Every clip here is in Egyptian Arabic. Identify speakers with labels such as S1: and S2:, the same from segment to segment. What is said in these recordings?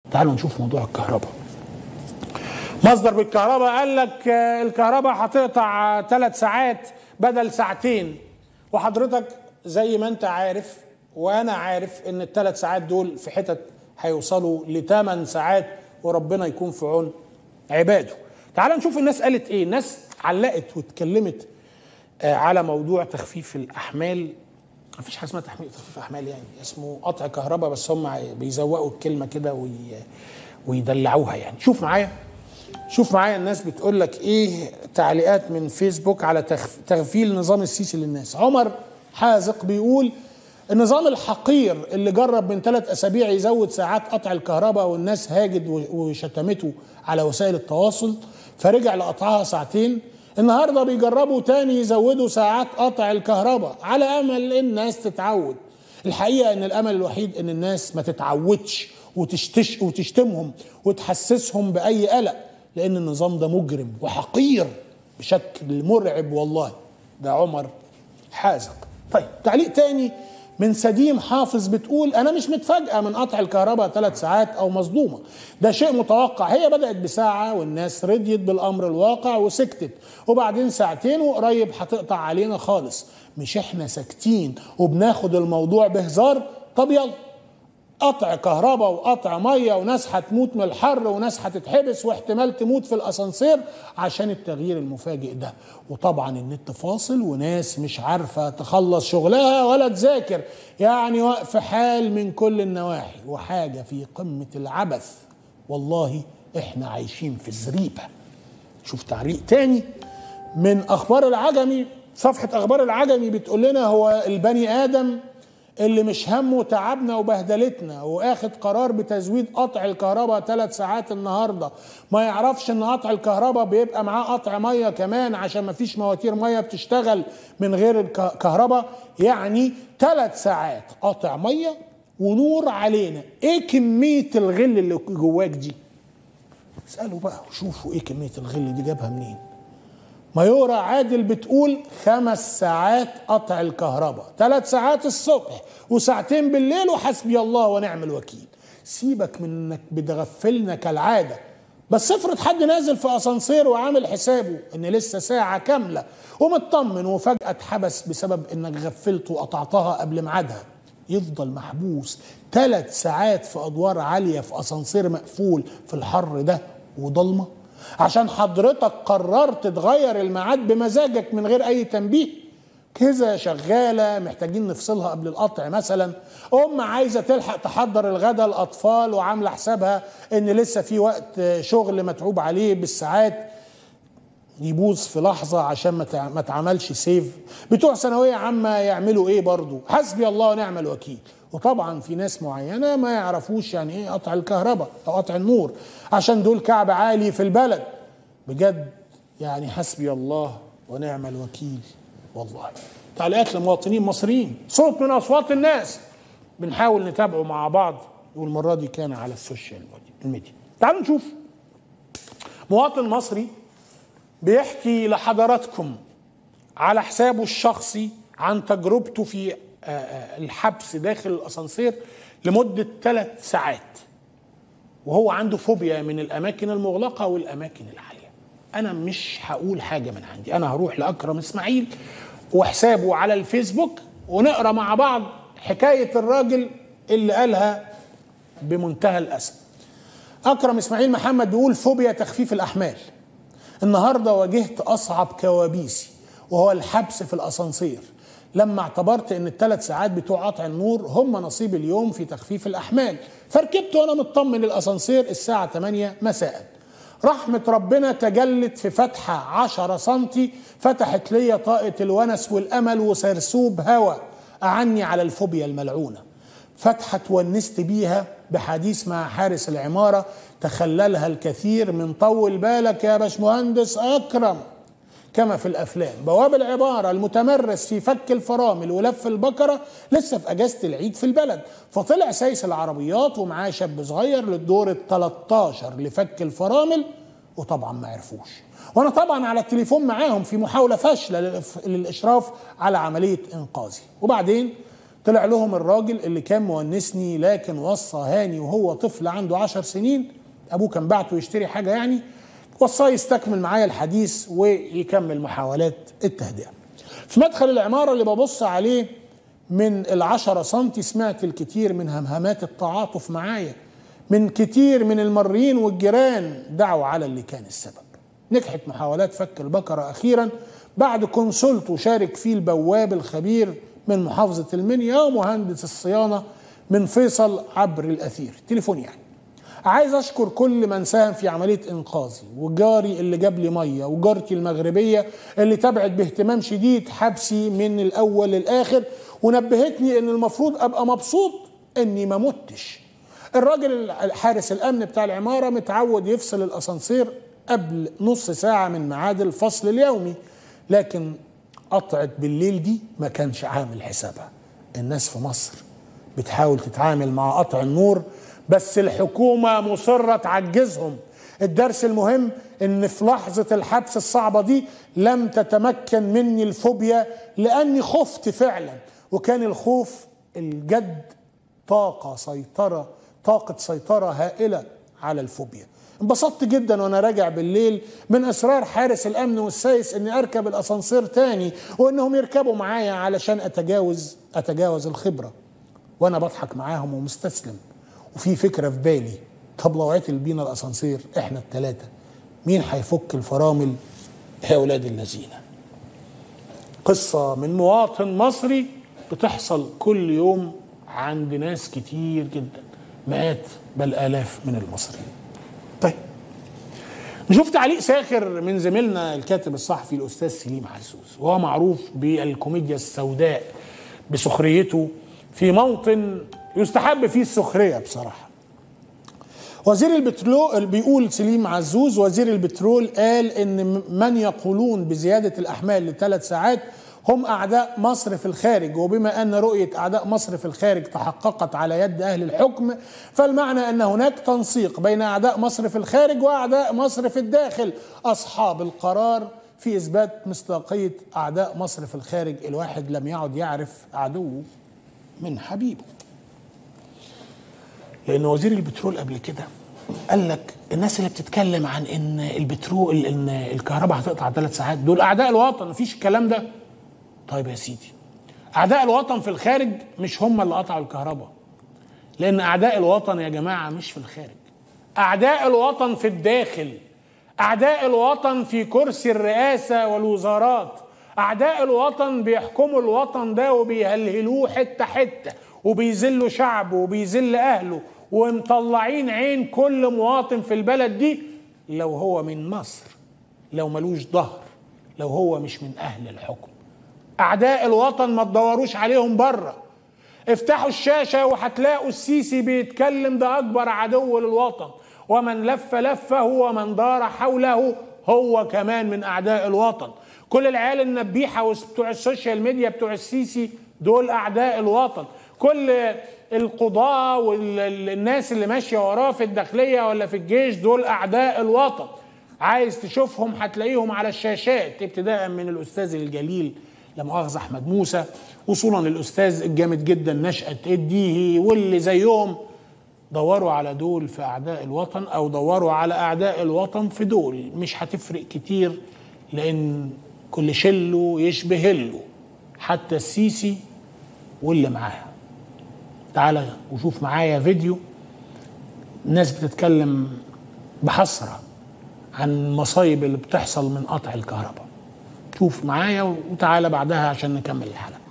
S1: تعالوا نشوف موضوع الكهرباء مصدر بالكهرباء قال لك آه، الكهرباء هتقطع ثلاث ساعات بدل ساعتين وحضرتك زي ما انت عارف وانا عارف ان الثلاث ساعات دول في حتت هيوصلوا لثمان ساعات وربنا يكون في عون عباده تعال نشوف الناس قالت ايه الناس علقت واتكلمت آه، على موضوع تخفيف الاحمال مفيش حاجه اسمها تحميل تخفيف احمال يعني اسمه قطع كهرباء بس هم بيزوقوا الكلمه كده وي... ويدلعوها يعني شوف معايا شوف معايا الناس بتقول لك ايه تعليقات من فيسبوك على تخف... تغفيل نظام السيسي للناس عمر حازق بيقول النظام الحقير اللي جرب من ثلاث اسابيع يزود ساعات قطع الكهرباء والناس هاجد و- وشتمته على وسائل التواصل فرجع لقطعها ساعتين النهارده بيجربوا تاني يزودوا ساعات قطع الكهرباء على امل الناس تتعود الحقيقه ان الامل الوحيد ان الناس ما تتعودش وتشتش وتشتمهم وتحسسهم باي قلق لان النظام ده مجرم وحقير بشكل مرعب والله ده عمر حازق طيب تعليق تاني من سديم حافظ بتقول انا مش متفاجئه من قطع الكهرباء ثلاث ساعات او مصدومه ده شيء متوقع هي بدات بساعه والناس رضيت بالامر الواقع وسكتت وبعدين ساعتين وقريب هتقطع علينا خالص مش احنا ساكتين وبناخد الموضوع بهزار طب يلا قطع كهرباء وقطع ميه وناس هتموت من الحر وناس هتتحبس واحتمال تموت في الاسانسير عشان التغيير المفاجئ ده وطبعا النت فاصل وناس مش عارفه تخلص شغلها ولا تذاكر يعني وقف حال من كل النواحي وحاجه في قمه العبث والله احنا عايشين في زريبه شوف تعليق تاني من اخبار العجمي صفحه اخبار العجمي بتقول لنا هو البني ادم اللي مش همه تعبنا وبهدلتنا واخد قرار بتزويد قطع الكهرباء ثلاث ساعات النهارده ما يعرفش ان قطع الكهرباء بيبقى معاه قطع ميه كمان عشان ما فيش مواتير ميه بتشتغل من غير الكهرباء يعني ثلاث ساعات قطع ميه ونور علينا ايه كميه الغل اللي جواك دي اسالوا بقى وشوفوا ايه كميه الغل دي جابها منين ميورا عادل بتقول خمس ساعات قطع الكهرباء ثلاث ساعات الصبح وساعتين بالليل وحسبي الله ونعم الوكيل سيبك من انك بتغفلنا كالعاده بس افرض حد نازل في اسانسير وعامل حسابه ان لسه ساعه كامله ومطمن وفجاه اتحبس بسبب انك غفلت وقطعتها قبل ميعادها يفضل محبوس ثلاث ساعات في ادوار عاليه في اسانسير مقفول في الحر ده وضلمه عشان حضرتك قررت تغير الميعاد بمزاجك من غير اي تنبيه كذا شغاله محتاجين نفصلها قبل القطع مثلا ام عايزه تلحق تحضر الغدا الاطفال وعامله حسابها ان لسه في وقت شغل متعوب عليه بالساعات يبوظ في لحظه عشان ما تع- ما تعملش سيف بتوع ثانويه عامه يعملوا ايه برضو حسبي الله ونعم الوكيل وطبعا في ناس معينه ما يعرفوش يعني ايه قطع الكهرباء او قطع النور عشان دول كعب عالي في البلد بجد يعني حسبي الله ونعم الوكيل والله تعليقات لمواطنين مصريين صوت من اصوات الناس بنحاول نتابعه مع بعض والمره دي كان على السوشيال ميديا تعالوا نشوف مواطن مصري بيحكي لحضراتكم على حسابه الشخصي عن تجربته في آه، آه، الحبس داخل الاسانسير لمده ثلاث ساعات وهو عنده فوبيا من الاماكن المغلقه والاماكن العاليه انا مش هقول حاجه من عندي انا هروح لاكرم اسماعيل وحسابه على الفيسبوك ونقرا مع بعض حكايه الراجل اللي قالها بمنتهى الاسى اكرم اسماعيل محمد بيقول فوبيا تخفيف الاحمال النهارده واجهت اصعب كوابيسي وهو الحبس في الاسانسير لما اعتبرت ان الثلاث ساعات بتوع قطع النور هم نصيب اليوم في تخفيف الاحمال فركبت وانا مطمن الاسانسير الساعه 8 مساء رحمة ربنا تجلت في فتحة 10 سنتي فتحت لي طاقة الونس والأمل وسرسوب هوا أعني على الفوبيا الملعونة فتحة تونست بيها بحديث مع حارس العمارة تخللها الكثير من طول بالك يا باشمهندس أكرم كما في الافلام بواب العباره المتمرس في فك الفرامل ولف البكره لسه في اجازه العيد في البلد فطلع سايس العربيات ومعاه شاب صغير للدور ال 13 لفك الفرامل وطبعا ما عرفوش وانا طبعا على التليفون معاهم في محاوله فاشله للإف- للاشراف على عمليه انقاذي وبعدين طلع لهم الراجل اللي كان مونسني لكن وصى هاني وهو طفل عنده عشر سنين ابوه كان بعته يشتري حاجه يعني وصاه يستكمل معايا الحديث ويكمل محاولات التهدئه في مدخل العماره اللي ببص عليه من العشرة سنتي سمعت الكثير من همهمات التعاطف معايا من كتير من المرين والجيران دعوا على اللي كان السبب نجحت محاولات فك البقرة أخيرا بعد كونسولت وشارك فيه البواب الخبير من محافظة المنيا ومهندس الصيانة من فيصل عبر الأثير تليفون يعني عايز أشكر كل من ساهم في عملية إنقاذي وجاري اللي جاب لي مية وجارتي المغربية اللي تابعت باهتمام شديد حبسي من الأول للآخر ونبهتني إن المفروض أبقى مبسوط إني ما متش الراجل حارس الامن بتاع العماره متعود يفصل الاسانسير قبل نص ساعه من ميعاد الفصل اليومي لكن قطعه بالليل دي ما كانش عامل حسابها الناس في مصر بتحاول تتعامل مع قطع النور بس الحكومه مصره تعجزهم الدرس المهم ان في لحظه الحبس الصعبه دي لم تتمكن مني الفوبيا لاني خفت فعلا وكان الخوف الجد طاقه سيطره طاقة سيطرة هائلة على الفوبيا انبسطت جدا وانا راجع بالليل من اصرار حارس الامن والسايس اني اركب الاسانسير تاني وانهم يركبوا معايا علشان اتجاوز اتجاوز الخبرة وانا بضحك معاهم ومستسلم وفي فكرة في بالي طب لو عطل بينا الاسانسير احنا التلاتة مين هيفك الفرامل يا اولاد الذين قصة من مواطن مصري بتحصل كل يوم عند ناس كتير جدا مئات بل آلاف من المصريين طيب نشوف تعليق ساخر من زميلنا الكاتب الصحفي الأستاذ سليم عزوز وهو معروف بالكوميديا السوداء بسخريته في موطن يستحب فيه السخرية بصراحة وزير البترول بيقول سليم عزوز وزير البترول قال ان من يقولون بزياده الاحمال لثلاث ساعات هم اعداء مصر في الخارج وبما ان رؤيه اعداء مصر في الخارج تحققت على يد اهل الحكم فالمعنى ان هناك تنسيق بين اعداء مصر في الخارج واعداء مصر في الداخل اصحاب القرار في اثبات مصداقيه اعداء مصر في الخارج الواحد لم يعد يعرف عدوه من حبيبه لان وزير البترول قبل كده قال لك الناس اللي بتتكلم عن ان البترول ان الكهرباء هتقطع ثلاث ساعات دول اعداء الوطن مفيش الكلام ده طيب يا سيدي اعداء الوطن في الخارج مش هم اللي قطعوا الكهرباء لان اعداء الوطن يا جماعه مش في الخارج اعداء الوطن في الداخل اعداء الوطن في كرسي الرئاسه والوزارات اعداء الوطن بيحكموا الوطن ده وبيهلهلوه حته حته وبيذلوا شعبه وبيذل اهله ومطلعين عين كل مواطن في البلد دي لو هو من مصر لو ملوش ظهر لو هو مش من اهل الحكم اعداء الوطن ما تدوروش عليهم بره افتحوا الشاشه وهتلاقوا السيسي بيتكلم ده اكبر عدو للوطن ومن لف لفه ومن دار حوله هو كمان من اعداء الوطن كل العيال النبيحه بتوع السوشيال ميديا بتوع السيسي دول اعداء الوطن كل القضاة والناس اللي ماشية وراه في الداخلية ولا في الجيش دول أعداء الوطن عايز تشوفهم هتلاقيهم على الشاشات ابتداء من الأستاذ الجليل لا مؤاخذة أحمد موسى وصولا للأستاذ الجامد جدا نشأة إديه واللي زيهم دوروا على دول في أعداء الوطن أو دوروا على أعداء الوطن في دول مش هتفرق كتير لأن كل شله يشبه له حتى السيسي واللي معاه تعالى وشوف معايا فيديو ناس بتتكلم بحسرة عن المصايب اللي بتحصل من قطع الكهرباء شوف معايا وتعالى بعدها عشان نكمل الحلقة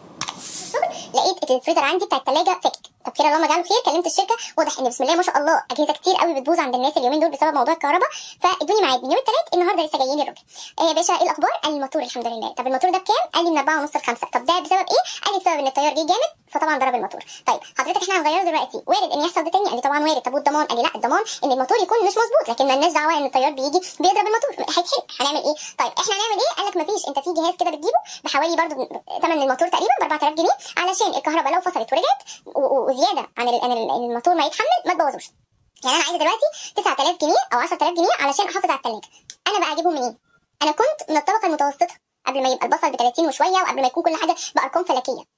S2: لقيت الفريزر عندي بتاع الثلاجه فك طب خير اللهم اجعله خير كلمت الشركه واضح ان بسم الله ما شاء الله اجهزه كتير قوي بتبوظ عند الناس اليومين دول بسبب موضوع الكهرباء فادوني ميعاد من يوم الثلاث النهارده لسه جايين الراجل ايه يا باشا ايه الاخبار قال لي الموتور الحمد لله طب الموتور ده بكام قال لي من 4 ونص ل 5 طب ده بسبب ايه قال لي بسبب ان التيار جه جامد فطبعا ضرب الموتور طيب حضرتك احنا هنغيره دلوقتي وارد ان يحصل ده تاني قال لي طبعا وارد طب والضمان قال لي لا الضمان ان الموتور يكون مش مظبوط لكن مالناش دعوه ان التيار بيجي بيضرب الموتور هيتحرق هنعمل ايه طيب احنا هنعمل ايه قال لك مفيش انت في جهاز كده بتجيبه بحوالي برضو ثمن الموتور تقريبا ب 4000 جنيه علشان الكهرباء لو فصلت ورجعت وزياده عن الموتور ما يتحمل ما تبوظوش يعني انا عايزه دلوقتي 9000 جنيه او 10000 جنيه علشان احافظ على الثلاجه انا بقى اجيبهم منين انا كنت من الطبقه المتوسطه قبل ما يبقى البصل ب 30 وشويه وقبل ما يكون كل حاجه بارقام فلكيه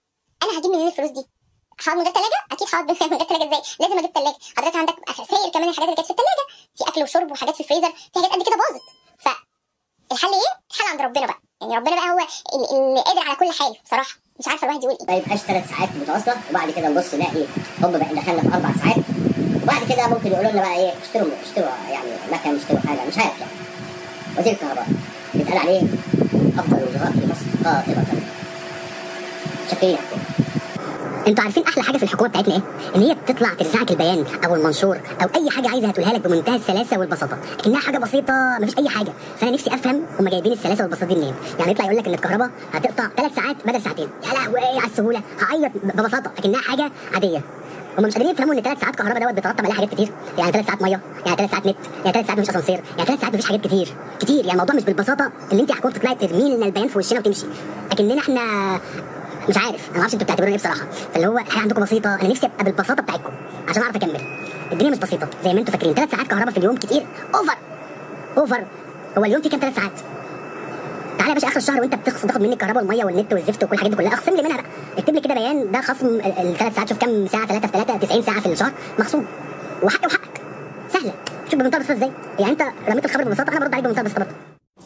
S2: انا هجيب منين الفلوس دي هقعد من غير ثلاجه اكيد هقعد من غير ثلاجه ازاي لازم اجيب ثلاجه حضرتك عندك سائر كمان الحاجات اللي كانت في الثلاجه في اكل وشرب وحاجات في الفريزر في حاجات قد كده باظت فالحل ايه الحل عند ربنا بقى يعني ربنا بقى هو ال- اللي قادر على كل حال بصراحه مش عارفه الواحد يقول ايه
S3: ما يبقاش ثلاث ساعات متواصله وبعد كده نبص نلاقي هوب بقى دخلنا في اربع ساعات وبعد كده ممكن يقولوا لنا بقى ايه اشتروا اشتروا يعني مكن اشتروا حاجه مش عارف يعني وزير الكهرباء بيتقال عليه افضل الوزراء في مصر قاطبه شاكرين يا حكومه
S4: انتوا عارفين احلى حاجه في الحكومه بتاعتنا ايه؟ ان هي بتطلع ترزعك البيان او المنشور او اي حاجه عايزه هتقولها لك بمنتهى السلاسه والبساطه، لكنها حاجه بسيطه مفيش اي حاجه، فانا نفسي افهم هم جايبين السلاسه والبساطه دي منين؟ يعني يطلع يقول لك ان الكهرباء هتقطع ثلاث ساعات بدل ساعتين، يا لهوي على السهوله، هعيط ببساطه لكنها حاجه عاديه. هم مش قادرين يفهموا ان ثلاث ساعات كهرباء دوت بيترتب عليها حاجات كتير، يعني ثلاث ساعات ميه، يعني ثلاث ساعات نت، يعني ثلاث ساعات مفيش اسانسير، يعني ثلاث ساعات مفيش حاجات كتير، كتير يعني الموضوع مش بالبساطه اللي انت يا حكومه تطلعي ترمي لنا البيان في وشنا وتمشي، لكننا احنا مش عارف انا ما اعرفش انتوا بتعتبرونا ايه بصراحه فاللي هو الحياه عندكم بسيطه انا نفسي ابقى بالبساطه بتاعتكم عشان اعرف اكمل الدنيا مش بسيطه زي ما انتوا فاكرين ثلاث ساعات كهرباء في اليوم كتير اوفر اوفر هو اليوم فيه كام ثلاث ساعات تعالى يا باشا اخر الشهر وانت بتخصم تاخد مني الكهرباء والميه والنت والزفت وكل الحاجات دي كلها اخصم لي منها بقى اكتب لي كده بيان ده خصم الثلاث ساعات شوف كام ساعه 3 في 3 90 ساعه في الشهر مخصوم وحقي وحقك سهله شوف بمنتهى البساطه ازاي يعني انت رميت الخبر ببساطه انا برد عليك بمنتهى البساطه برضه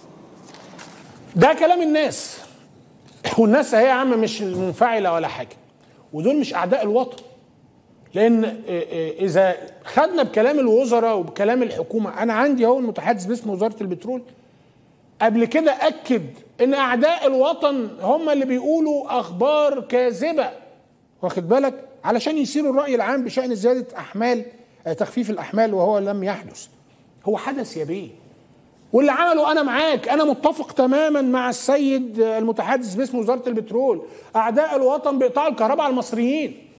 S1: ده كلام الناس والناس اهي يا عم مش منفعله ولا حاجه ودول مش اعداء الوطن لان آه، آه، اذا خدنا بكلام الوزراء وبكلام الحكومه انا عندي اهو المتحدث باسم وزاره البترول قبل كده اكد ان اعداء الوطن هم اللي بيقولوا اخبار كاذبه واخد بالك علشان يثيروا الراي العام بشان زياده احمال آه، تخفيف الاحمال وهو لم يحدث هو حدث يا بيه واللي عمله انا معاك انا متفق تماما مع السيد المتحدث باسم وزاره البترول اعداء الوطن بيقطعوا الكهرباء على المصريين